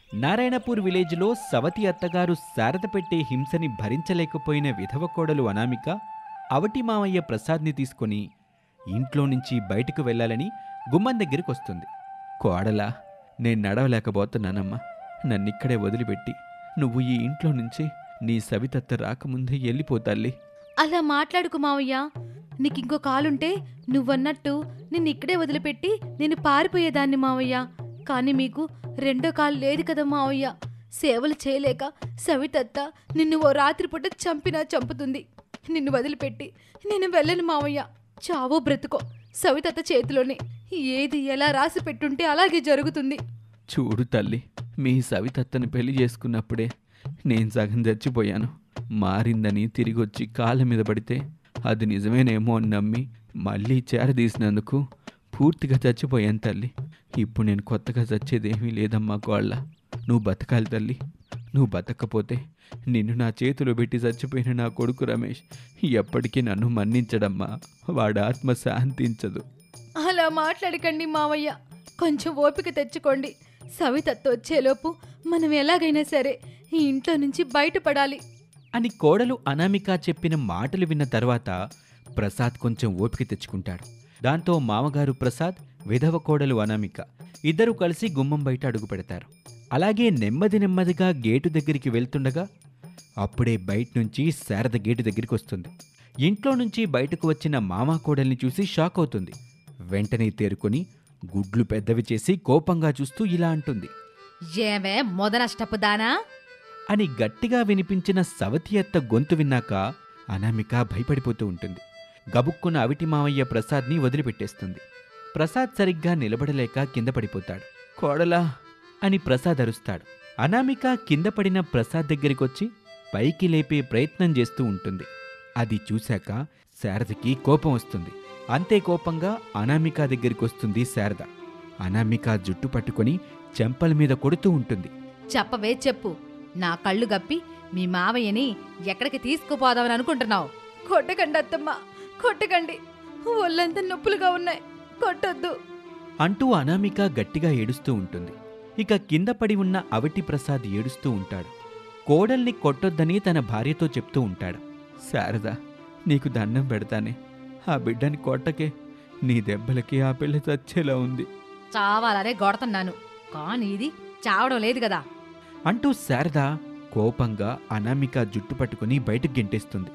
నారాయణపూర్ విలేజ్లో సవతి అత్తగారు శారద పెట్టే హింసని భరించలేకపోయిన విధవ కోడలు అనామిక అవటి మామయ్య ప్రసాద్ని తీసుకొని ఇంట్లో నుంచి బయటకు వెళ్ళాలని గుమ్మం దగ్గరికి వస్తుంది కోడలా నేను నడవలేకపోతున్నానమ్మా నన్నిక్కడే వదిలిపెట్టి నువ్వు ఈ ఇంట్లో నుంచి నీ సవితత్త రాకముందే వెళ్ళిపోతాల్లి అలా మాట్లాడుకు మావయ్య నీకు ఇంకో కాలుంటే నువ్వన్నట్టు నిన్ను ఇక్కడే వదిలిపెట్టి నేను పారిపోయేదాన్ని మావయ్య కానీ మీకు రెండో కాలు లేదు కదా మావయ్య సేవలు చేయలేక సవితత్త నిన్ను ఓ రాత్రిపూట చంపినా చంపుతుంది నిన్ను వదిలిపెట్టి నేను వెళ్ళను మావయ్య చావో బ్రతుకో సవితత్త చేతిలోనే ఏది ఎలా రాసి పెట్టుంటే అలాగే జరుగుతుంది చూడు తల్లి మీ సవితత్తని పెళ్లి చేసుకున్నప్పుడే నేను సగం చచ్చిపోయాను మారిందని తిరిగొచ్చి కాళ్ళ మీద పడితే అది నిజమేనేమో అని నమ్మి మళ్ళీ చేరదీసినందుకు పూర్తిగా చచ్చిపోయాను తల్లి ఇప్పుడు నేను కొత్తగా చచ్చేదేమీ లేదమ్మా కోళ్ళ నువ్వు బతకాలి తల్లి నువ్వు బతకపోతే నిన్ను నా చేతిలో పెట్టి చచ్చిపోయిన నా కొడుకు రమేష్ ఎప్పటికీ నన్ను మన్నించడమ్మా వాడి ఆత్మ శాంతించదు అలా మాట్లాడకండి మావయ్య కొంచెం ఓపిక తెచ్చుకోండి సవితత్త వచ్చేలోపు మనం ఎలాగైనా సరే ఈ ఇంట్లో నుంచి బయటపడాలి అని కోడలు అనామిక చెప్పిన మాటలు విన్న తర్వాత ప్రసాద్ కొంచెం ఓపిక తెచ్చుకుంటాడు దాంతో మామగారు ప్రసాద్ విధవ కోడలు అనామిక ఇద్దరు కలిసి గుమ్మం బయట అడుగు పెడతారు అలాగే నెమ్మది నెమ్మదిగా గేటు దగ్గరికి వెళ్తుండగా అప్పుడే బయట నుంచి శారద గేటు దగ్గరికి వస్తుంది ఇంట్లో నుంచి బయటకు వచ్చిన మామ కోడల్ని చూసి షాక్ అవుతుంది వెంటనే తేరుకొని గుడ్లు పెద్దవి చేసి కోపంగా చూస్తూ ఇలా అంటుంది ఏమే మొదనష్టపు దానా అని గట్టిగా వినిపించిన సవతి అత్త గొంతు విన్నాక అనామిక భయపడిపోతూ ఉంటుంది గబుక్కున అవిటి మావయ్య ప్రసాద్ని వదిలిపెట్టేస్తుంది ప్రసాద్ సరిగ్గా నిలబడలేక కింద పడిపోతాడు కోడలా అని ప్రసాద్ అరుస్తాడు అనామిక కింద పడిన ప్రసాద్ దగ్గరికొచ్చి పైకి లేపే ప్రయత్నం చేస్తూ ఉంటుంది అది చూశాక శారదకి కోపం వస్తుంది అంతే కోపంగా అనామిక దగ్గరికి వస్తుంది శారద అనామిక జుట్టు పట్టుకొని చెంపల మీద కొడుతూ ఉంటుంది చెప్పవే చెప్పు నా కళ్ళు గప్పి మీ మావయ్యని ఎక్కడికి తీసుకుపోదామని అనుకుంటున్నావు కొట్టకండి అత్తమ్మ కొట్టకండి ఒళ్ళంతా నొప్పులుగా ఉన్నాయి కొట్టొద్దు అంటూ అనామిక గట్టిగా ఏడుస్తూ ఉంటుంది ఇక కింద పడి ఉన్న అవిటి ప్రసాద్ ఏడుస్తూ ఉంటాడు కోడల్ని కొట్టొద్దని తన భార్యతో చెప్తూ ఉంటాడు శారద నీకు దండం పెడతానే ఆ బిడ్డని కొట్టకే నీ దెబ్బలకి ఆ పిల్ల చచ్చేలా ఉంది చావాలనే కొడుతున్నాను కానీ ఇది చావడం లేదు కదా అంటూ శారద కోపంగా అనామిక జుట్టు పట్టుకుని బయటకు గెంటేస్తుంది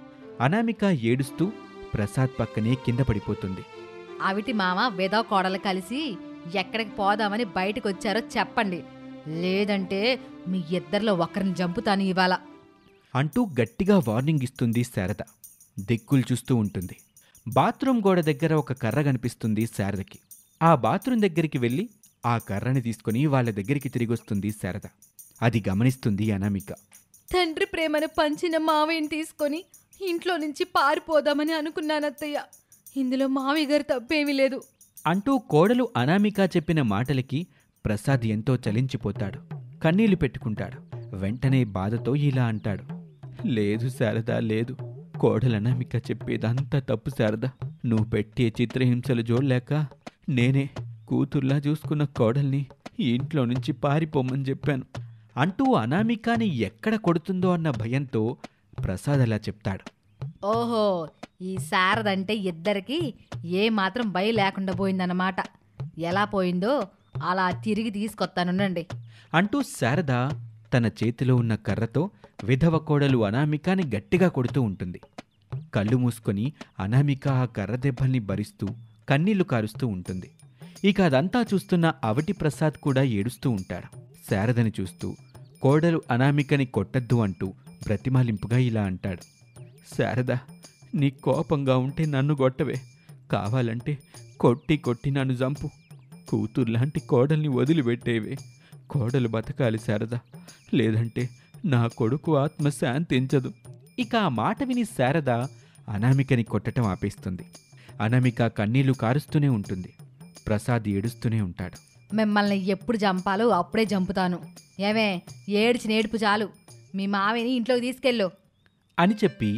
అనామిక ఏడుస్తూ ప్రసాద్ పక్కనే కింద పడిపోతుంది అవిటి మామ వెదో కోడలు కలిసి ఎక్కడికి పోదామని బయటకు వచ్చారో చెప్పండి లేదంటే మీ ఇద్దరిలో ఒకరిని చంపుతాను ఇవాళ అంటూ గట్టిగా వార్నింగ్ ఇస్తుంది శారద దిక్కులు చూస్తూ ఉంటుంది బాత్రూమ్ గోడ దగ్గర ఒక కర్ర కనిపిస్తుంది శారదకి ఆ బాత్రూమ్ దగ్గరికి వెళ్ళి ఆ కర్రని తీసుకుని వాళ్ళ దగ్గరికి తిరిగొస్తుంది శారద అది గమనిస్తుంది అనామిక తండ్రి ప్రేమను పంచిన మావయ్యని తీసుకొని ఇంట్లో నుంచి పారిపోదామని అనుకున్నానత్తయ్య ఇందులో మావయ్య గారు తప్పేమీ లేదు అంటూ కోడలు అనామిక చెప్పిన మాటలకి ప్రసాద్ ఎంతో చలించిపోతాడు కన్నీళ్లు పెట్టుకుంటాడు వెంటనే బాధతో ఇలా అంటాడు లేదు శారదా లేదు కోడలు అనామిక చెప్పేదంతా తప్పు శారదా నువ్వు పెట్టే చిత్రహింసలు చూడలేక నేనే కూతుర్లా చూసుకున్న కోడల్ని ఈ ఇంట్లో నుంచి పారిపోమని చెప్పాను అంటూ అనామికాని ఎక్కడ కొడుతుందో అన్న భయంతో ప్రసాద్ అలా చెప్తాడు ఓహో ఈ శారదంటే ఇద్దరికి ఏ మాత్రం భయం లేకుండా పోయిందన్నమాట ఎలా పోయిందో అలా తిరిగి తీసుకొస్తానుండండి అంటూ శారద తన చేతిలో ఉన్న కర్రతో విధవ కోడలు అనామికాని గట్టిగా కొడుతూ ఉంటుంది కళ్ళు మూసుకొని అనామిక ఆ కర్ర దెబ్బల్ని భరిస్తూ కన్నీళ్లు కారుస్తూ ఉంటుంది ఇక అదంతా చూస్తున్న అవటి ప్రసాద్ కూడా ఏడుస్తూ ఉంటాడు శారదని చూస్తూ కోడలు అనామికని కొట్టద్దు అంటూ బ్రతిమాలింపుగా ఇలా అంటాడు శారద నీ కోపంగా ఉంటే నన్ను కొట్టవే కావాలంటే కొట్టి కొట్టి నన్ను చంపు కూతుర్లాంటి కోడల్ని వదిలిపెట్టేవే కోడలు బతకాలి శారద లేదంటే నా కొడుకు ఆత్మ శాంతించదు ఇక ఆ మాట విని శారద అనామికని కొట్టటం ఆపేస్తుంది అనామిక కన్నీళ్లు కారుస్తూనే ఉంటుంది ప్రసాద్ ఏడుస్తూనే ఉంటాడు మిమ్మల్ని ఎప్పుడు చంపాలో అప్పుడే చంపుతాను ఏమే ఏడ్చిన ఏడుపు చాలు మీ మావయ్యని ఇంట్లోకి తీసుకెళ్ళు అని చెప్పి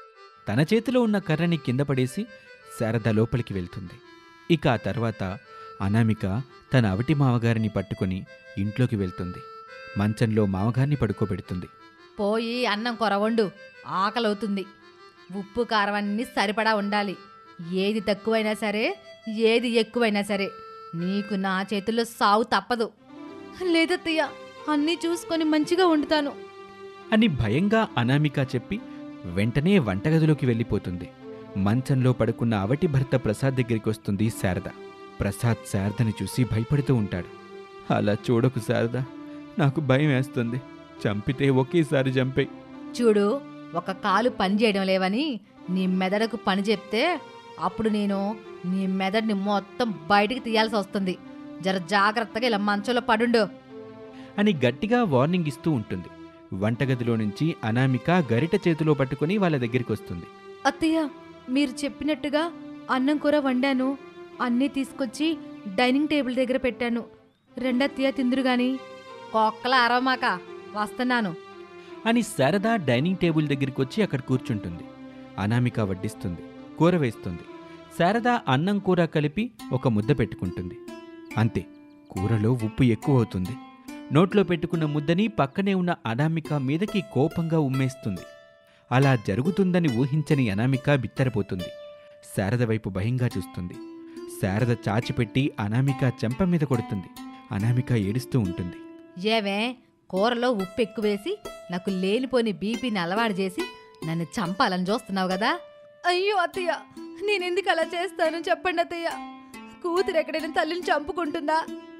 తన చేతిలో ఉన్న కర్రని కింద పడేసి శారద లోపలికి వెళ్తుంది ఇక ఆ తర్వాత అనామిక తన అవిటి మామగారిని పట్టుకొని ఇంట్లోకి వెళ్తుంది మంచంలో మామగారిని పడుకోబెడుతుంది పోయి అన్నం కొర వండు ఆకలవుతుంది ఉప్పు కారం అన్నీ సరిపడా ఉండాలి ఏది తక్కువైనా సరే ఏది ఎక్కువైనా సరే నీకు నా చేతుల్లో సావు తప్పదు లేదత్తయ్య అన్నీ చూసుకొని మంచిగా వండుతాను అని భయంగా అనామిక చెప్పి వెంటనే వంటగదిలోకి వెళ్ళిపోతుంది మంచంలో పడుకున్న అవటి భర్త ప్రసాద్ దగ్గరికి వస్తుంది శారద ప్రసాద్ శారదని చూసి భయపడుతూ ఉంటాడు అలా చూడకు శారద నాకు భయం వేస్తుంది చంపితే ఒకేసారి చంపే చూడు ఒక కాలు పని చేయడం లేవని నీ మెదడుకు పని చెప్తే అప్పుడు నేను నీ మెదడుని మొత్తం బయటికి తీయాల్సి వస్తుంది జర జాగ్రత్తగా ఇలా మంచంలో పడుండు అని గట్టిగా వార్నింగ్ ఇస్తూ ఉంటుంది వంటగదిలో నుంచి అనామిక గరిట చేతిలో పట్టుకుని వాళ్ళ దగ్గరికి వస్తుంది అత్తయ్య మీరు చెప్పినట్టుగా అన్నం కూర వండాను అన్నీ తీసుకొచ్చి డైనింగ్ టేబుల్ దగ్గర పెట్టాను రెండత్తయ్య తిందురు గాని కుక్కల అరవమాక వస్తున్నాను అని శారద డైనింగ్ టేబుల్ దగ్గరికి వచ్చి అక్కడ కూర్చుంటుంది అనామిక వడ్డిస్తుంది కూర వేస్తుంది శారద అన్నం కూర కలిపి ఒక ముద్ద పెట్టుకుంటుంది అంతే కూరలో ఉప్పు ఎక్కువ అవుతుంది నోట్లో పెట్టుకున్న ముద్దని పక్కనే ఉన్న అనామిక మీదకి కోపంగా ఉమ్మేస్తుంది అలా జరుగుతుందని ఊహించని అనామిక బిత్తరపోతుంది శారద వైపు భయంగా చూస్తుంది శారద చాచిపెట్టి అనామిక చెంప మీద కొడుతుంది అనామిక ఏడుస్తూ ఉంటుంది ఏవే కూరలో ఉప్పు ఎక్కువేసి నాకు లేనిపోని బీపీని అలవాటు చేసి నన్ను చంపాలని చూస్తున్నావు కదా అయ్యో అత్తయ్య నేనెందుకు అలా చేస్తాను చెప్పండి అత్తయ్య కూతురు ఎక్కడైనా తల్లిని చంపుకుంటుందా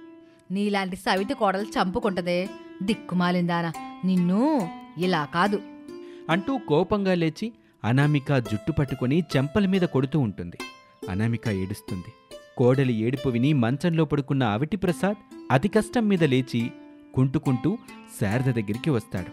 నీలాంటి సవితి కోడలు చంపుకుంటదే దిక్కుమాలిందానా నిన్ను ఇలా కాదు అంటూ కోపంగా లేచి అనామిక జుట్టు పట్టుకుని చెంపల మీద కొడుతూ ఉంటుంది అనామిక ఏడుస్తుంది కోడలి ఏడుపు విని మంచంలో పడుకున్న అవిటి ప్రసాద్ అతి కష్టం మీద లేచి కుంటుకుంటూ శారద దగ్గరికి వస్తాడు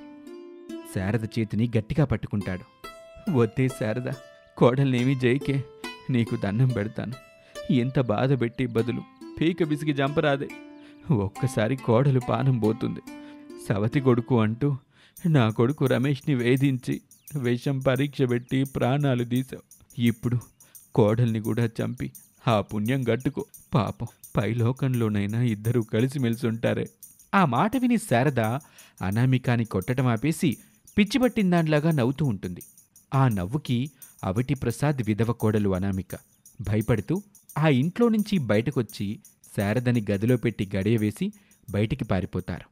శారద చేతిని గట్టిగా పట్టుకుంటాడు వద్దే శారద కోడల్నేమీ జైకే నీకు దండం పెడతాను ఎంత బాధ పెట్టి బదులు పీక బిసిగి జంపరాదే ఒక్కసారి కోడలు పానం పోతుంది సవతి కొడుకు అంటూ నా కొడుకు రమేష్ని వేధించి విషం పరీక్ష పెట్టి ప్రాణాలు తీసావు ఇప్పుడు కోడల్ని కూడా చంపి ఆ పుణ్యం గట్టుకో పాపం పైలోకంలోనైనా ఇద్దరూ కలిసిమెలిసి ఉంటారే ఆ మాట విని శారద అనామికాని కొట్టడం ఆపేసి పిచ్చిపట్టిందాన్లాగా నవ్వుతూ ఉంటుంది ఆ నవ్వుకి అవిటి ప్రసాద్ విధవ కోడలు అనామిక భయపడుతూ ఆ ఇంట్లో నుంచి బయటకొచ్చి శారదని గదిలో పెట్టి గడియ వేసి బయటికి పారిపోతారు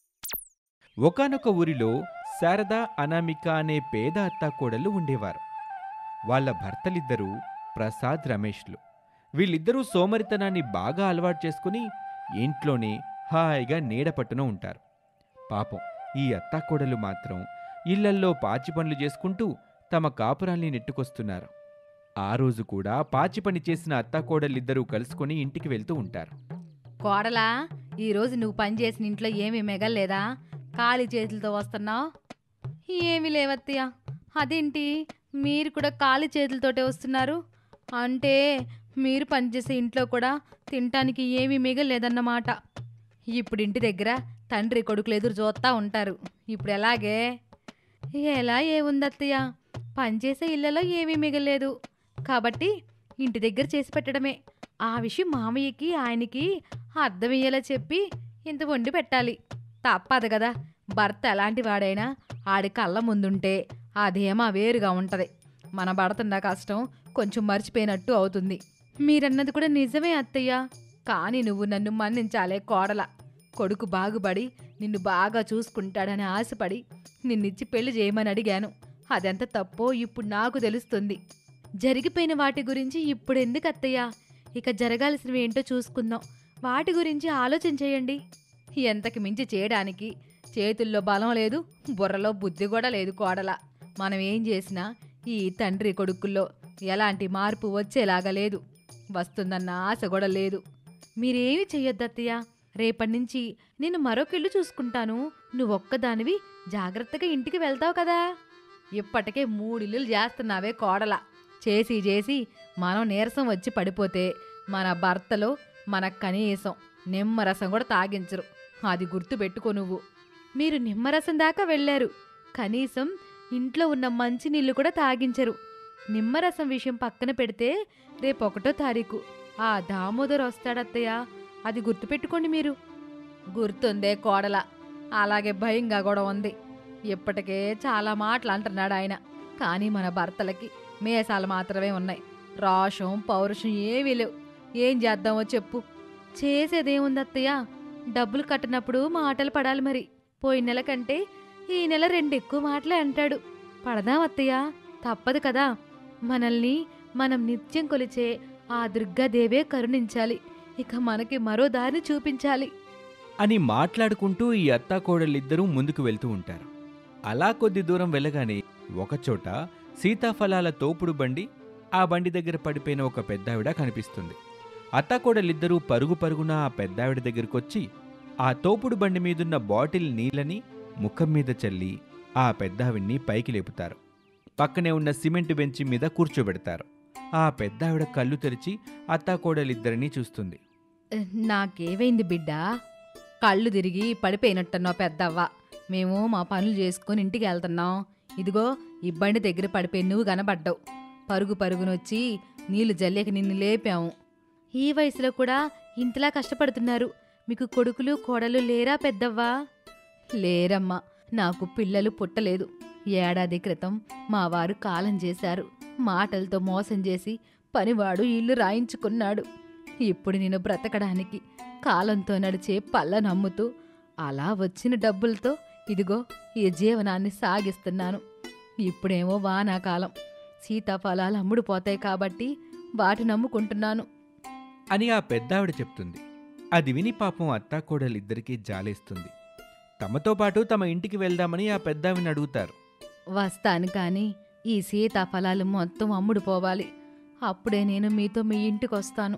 ఒకానొక ఊరిలో శారద అనామిక అనే పేద అత్తాకోడళ్ళు ఉండేవారు వాళ్ళ భర్తలిద్దరూ ప్రసాద్ రమేష్లు వీళ్ళిద్దరూ సోమరితనాన్ని బాగా అలవాటు చేసుకుని ఇంట్లోనే హాయిగా నీడ పట్టున ఉంటారు పాపం ఈ అత్తాకోడలు మాత్రం ఇళ్లల్లో పాచి పనులు చేసుకుంటూ తమ కాపురాల్ని నెట్టుకొస్తున్నారు ఆ రోజు కూడా పాచి పని చేసిన అత్తాకోడలిద్దరూ కలుసుకొని ఇంటికి వెళ్తూ ఉంటారు కోడలా ఈరోజు నువ్వు పనిచేసిన ఇంట్లో ఏమీ మిగల్లేదా ఖాళీ చేతులతో వస్తున్నావు ఏమీ లేవత్తయ్య అదేంటి మీరు కూడా ఖాళీ చేతులతోటే వస్తున్నారు అంటే మీరు పనిచేసే ఇంట్లో కూడా తినటానికి ఏమీ మిగలేదన్నమాట ఇప్పుడు ఇంటి దగ్గర తండ్రి కొడుకులు ఎదురు చూస్తా ఉంటారు ఇప్పుడు ఎలాగే ఎలా ఏముందత్తయ్య పనిచేసే ఇళ్లలో ఏమీ మిగలేదు కాబట్టి ఇంటి దగ్గర చేసి పెట్టడమే ఆ విషయం మామయ్యకి ఆయనకి అర్థమయ్యేలా చెప్పి ఇంత వండి పెట్టాలి తప్పదు కదా భర్త ఎలాంటి వాడైనా ఆడి కళ్ళ ముందుంటే ఆ ధీమా వేరుగా ఉంటది మన పడుతున్న కష్టం కొంచెం మర్చిపోయినట్టు అవుతుంది మీరన్నది కూడా నిజమే అత్తయ్య కానీ నువ్వు నన్ను మన్నించాలే కోడల కొడుకు బాగుపడి నిన్ను బాగా చూసుకుంటాడని ఆశపడి నిన్నిచ్చి పెళ్లి చేయమని అడిగాను అదెంత తప్పో ఇప్పుడు నాకు తెలుస్తుంది జరిగిపోయిన వాటి గురించి ఇప్పుడు ఎందుకు అత్తయ్య ఇక జరగాల్సినవి ఏంటో చూసుకుందాం వాటి గురించి ఆలోచన చేయండి ఎంతకి మించి చేయడానికి చేతుల్లో బలం లేదు బుర్రలో బుద్ధి కూడా లేదు కోడల మనం ఏం చేసినా ఈ తండ్రి కొడుకుల్లో ఎలాంటి మార్పు వచ్చేలాగా లేదు వస్తుందన్న ఆశ కూడా లేదు మీరేమి చెయ్యొద్దు అత్తయ్య రేపటి నుంచి నేను మరొక ఇల్లు చూసుకుంటాను నువ్వొక్కదానివి జాగ్రత్తగా ఇంటికి వెళ్తావు కదా ఇప్పటికే మూడిల్లులు చేస్తున్నావే కోడల చేసి చేసి మనం నీరసం వచ్చి పడిపోతే మన భర్తలో మన కనీసం నిమ్మరసం కూడా తాగించరు అది గుర్తు పెట్టుకో నువ్వు మీరు నిమ్మరసం దాకా వెళ్ళారు కనీసం ఇంట్లో ఉన్న మంచినీళ్ళు కూడా తాగించరు నిమ్మరసం విషయం పక్కన పెడితే రేపు ఒకటో తారీఖు ఆ దామోదర్ వస్తాడత్తయ్య అది గుర్తుపెట్టుకోండి మీరు గుర్తుందే కోడల అలాగే భయంగా కూడా ఉంది ఇప్పటికే చాలా మాటలు అంటున్నాడు ఆయన కానీ మన భర్తలకి మేసాలు మాత్రమే ఉన్నాయి రోషం పౌరుషం ఏమీ లేవు ఏం చేద్దామో చెప్పు చేసేదేముంది అత్తయ్య డబ్బులు కట్టినప్పుడు మాటలు పడాలి మరి పోయిన నెల కంటే ఈ నెల రెండు ఎక్కువ మాటలే అంటాడు పడదాం అత్తయ్య తప్పదు కదా మనల్ని మనం నిత్యం కొలిచే ఆ దుర్గాదేవే కరుణించాలి ఇక మనకి మరో దారిని చూపించాలి అని మాట్లాడుకుంటూ ఈ అత్తాకోడళ్ళిద్దరూ ముందుకు వెళ్తూ ఉంటారు అలా కొద్ది దూరం వెళ్ళగానే ఒకచోట సీతాఫలాల తోపుడు బండి ఆ బండి దగ్గర పడిపోయిన ఒక పెద్దావిడ కనిపిస్తుంది అత్తాకోడలిద్దరూ పరుగు పరుగున ఆ పెద్దావిడ దగ్గరకొచ్చి ఆ తోపుడు బండి మీదున్న బాటిల్ నీళ్ళని ముఖం మీద చల్లి ఆ పెద్దావిడ్ని పైకి లేపుతారు పక్కనే ఉన్న సిమెంట్ బెంచి మీద కూర్చోబెడతారు ఆ పెద్దావిడ కళ్ళు తెరిచి అత్తాకోడలిద్దరినీ చూస్తుంది నాకేవైంది బిడ్డా కళ్ళు తిరిగి పడిపోయినట్టున్నావు పెద్దవ్వ మేము మా పనులు చేసుకుని ఇంటికి వెళ్తున్నాం ఇదిగో ఈ బండి దగ్గర పడిపోయి నువ్వు కనబడ్డావు పరుగు పరుగునొచ్చి నీళ్లు జల్లేక నిన్ను లేపాము ఈ వయసులో కూడా ఇంతలా కష్టపడుతున్నారు మీకు కొడుకులు కోడలు లేరా పెద్దవ్వా లేరమ్మా నాకు పిల్లలు పుట్టలేదు ఏడాది క్రితం మా వారు కాలం చేశారు మాటలతో మోసం చేసి పనివాడు ఇల్లు రాయించుకున్నాడు ఇప్పుడు నేను బ్రతకడానికి కాలంతో నడిచే పళ్ళ నమ్ముతూ అలా వచ్చిన డబ్బులతో ఇదిగో ఈ జీవనాన్ని సాగిస్తున్నాను ఇప్పుడేమో వానాకాలం సీతాఫలాలు అమ్ముడుపోతాయి కాబట్టి వాటి నమ్ముకుంటున్నాను అని ఆ పెద్దావిడ చెప్తుంది అది విని పాపం అత్తాకోడలిద్దరికీ జాలేస్తుంది తమతో పాటు తమ ఇంటికి వెళ్దామని ఆ పెద్దావిని అడుగుతారు వస్తాను కానీ ఈ సీతాఫలాలు మొత్తం అమ్ముడుపోవాలి అప్పుడే నేను మీతో మీ ఇంటికి వస్తాను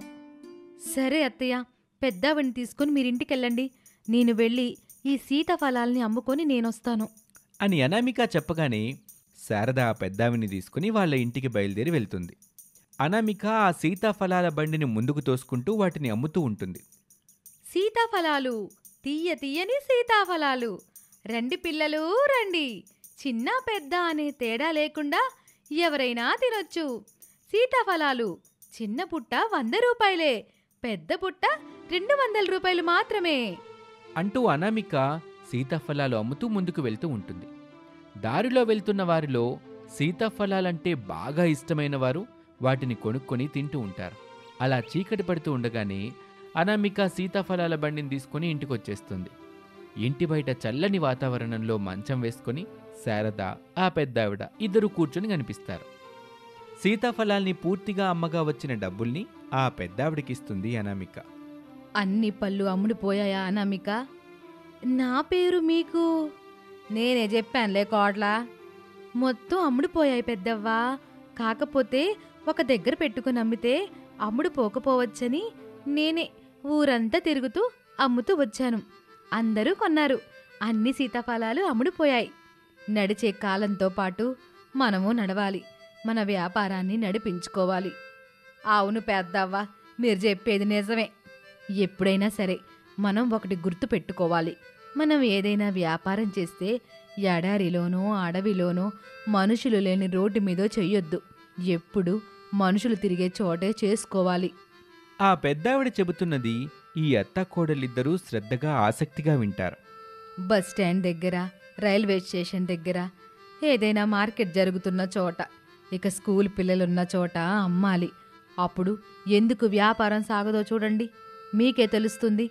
సరే అత్తయ్య పెద్దవిని తీసుకుని మీరింటికెళ్ళండి నేను వెళ్ళి ఈ సీతాఫలాల్ని అమ్ముకొని నేనొస్తాను అని అనామిక చెప్పగానే శారద ఆ పెద్దావిని తీసుకుని వాళ్ళ ఇంటికి బయలుదేరి వెళ్తుంది అనామిక ఆ సీతాఫలాల బండిని ముందుకు తోసుకుంటూ వాటిని అమ్ముతూ ఉంటుంది సీతాఫలాలు తీయ తీయని సీతాఫలాలు రండి పిల్లలు రండి చిన్న పెద్ద అనే తేడా లేకుండా ఎవరైనా తినొచ్చు సీతాఫలాలు చిన్న పుట్ట వంద రూపాయలే పెద్ద పుట్ట రెండు వందల రూపాయలు మాత్రమే అంటూ అనామిక సీతాఫలాలు అమ్ముతూ ముందుకు వెళ్తూ ఉంటుంది దారిలో వెళ్తున్న వారిలో సీతాఫలాలంటే బాగా ఇష్టమైన వారు వాటిని కొనుక్కొని తింటూ ఉంటారు అలా చీకటి పడుతూ ఉండగానే అనామిక సీతాఫలాల బండిని తీసుకుని ఇంటికి వచ్చేస్తుంది ఇంటి బయట చల్లని వాతావరణంలో మంచం వేసుకొని శారద ఆ పెద్దావిడ ఇద్దరు కూర్చొని కనిపిస్తారు సీతాఫలాల్ని పూర్తిగా అమ్మగా వచ్చిన డబ్బుల్ని ఆ పెద్దావిడికిస్తుంది అనామిక అన్ని పళ్ళు అమ్ముడుపోయాయా అనామిక నా పేరు మీకు నేనే చెప్పానులే కోట్లా మొత్తం అమ్ముడుపోయాయి పెద్దవ్వా కాకపోతే ఒక దగ్గర పెట్టుకుని అమ్మితే అమ్ముడు పోకపోవచ్చని నేనే ఊరంతా తిరుగుతూ అమ్ముతూ వచ్చాను అందరూ కొన్నారు అన్ని సీతాఫలాలు అమ్ముడుపోయాయి నడిచే కాలంతో పాటు మనము నడవాలి మన వ్యాపారాన్ని నడిపించుకోవాలి అవును పెద్దవ్వ మీరు చెప్పేది నిజమే ఎప్పుడైనా సరే మనం ఒకటి గుర్తు పెట్టుకోవాలి మనం ఏదైనా వ్యాపారం చేస్తే ఎడారిలోనో అడవిలోనో మనుషులు లేని రోడ్డు మీదో చెయ్యొద్దు ఎప్పుడు మనుషులు తిరిగే చోటే చేసుకోవాలి ఆ పెద్దావిడ చెబుతున్నది ఈ అత్తాకోడలిద్దరూ శ్రద్ధగా ఆసక్తిగా వింటారు బస్ స్టాండ్ దగ్గర రైల్వే స్టేషన్ దగ్గర ఏదైనా మార్కెట్ జరుగుతున్న చోట ఇక స్కూల్ పిల్లలున్న చోట అమ్మాలి అప్పుడు ఎందుకు వ్యాపారం సాగదో చూడండి మీకే తెలుస్తుంది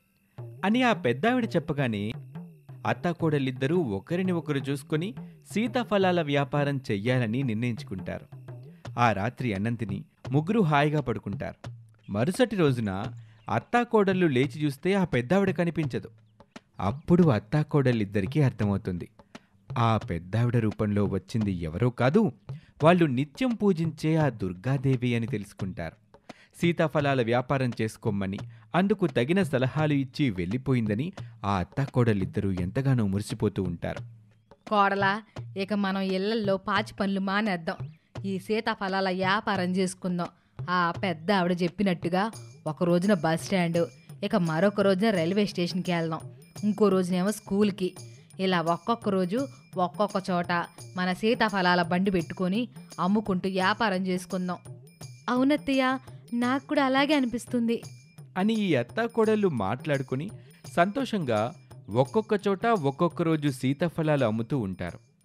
అని ఆ పెద్దావిడ చెప్పగానే అత్తాకోడలిద్దరూ ఒకరిని ఒకరు చూసుకొని సీతాఫలాల వ్యాపారం చెయ్యాలని నిర్ణయించుకుంటారు ఆ రాత్రి అన్నంతిని ముగ్గురు హాయిగా పడుకుంటారు మరుసటి రోజున అత్తాకోడళ్ళు లేచి చూస్తే ఆ పెద్దావిడ కనిపించదు అప్పుడు అత్తాకోడళ్ళిద్దరికీ అర్థమవుతుంది ఆ పెద్దావిడ రూపంలో వచ్చింది ఎవరో కాదు వాళ్ళు నిత్యం పూజించే ఆ దుర్గాదేవి అని తెలుసుకుంటారు సీతాఫలాల వ్యాపారం చేసుకోమని అందుకు తగిన సలహాలు ఇచ్చి వెళ్ళిపోయిందని ఆ అత్తాకోడలిద్దరూ ఎంతగానో మురిసిపోతూ ఉంటారు కోడలా ఇక మనం ఇళ్లల్లో పాచి పనులు మానేద్దాం ఈ సీతాఫలాల వ్యాపారం చేసుకుందాం ఆ పెద్ద ఆవిడ చెప్పినట్టుగా ఒక రోజున బస్ స్టాండ్ ఇక మరొక రోజున రైల్వే స్టేషన్కి వెళ్దాం ఇంకో రోజునేమో స్కూల్కి ఇలా ఒక్కొక్క రోజు ఒక్కొక్క చోట మన సీతాఫలాల బండి పెట్టుకొని అమ్ముకుంటూ వ్యాపారం చేసుకుందాం అవునత్తయ్య నాకు కూడా అలాగే అనిపిస్తుంది అని ఈ అత్తాకోడళ్ళు మాట్లాడుకుని సంతోషంగా ఒక్కొక్క చోట ఒక్కొక్క రోజు సీతాఫలాలు అమ్ముతూ ఉంటారు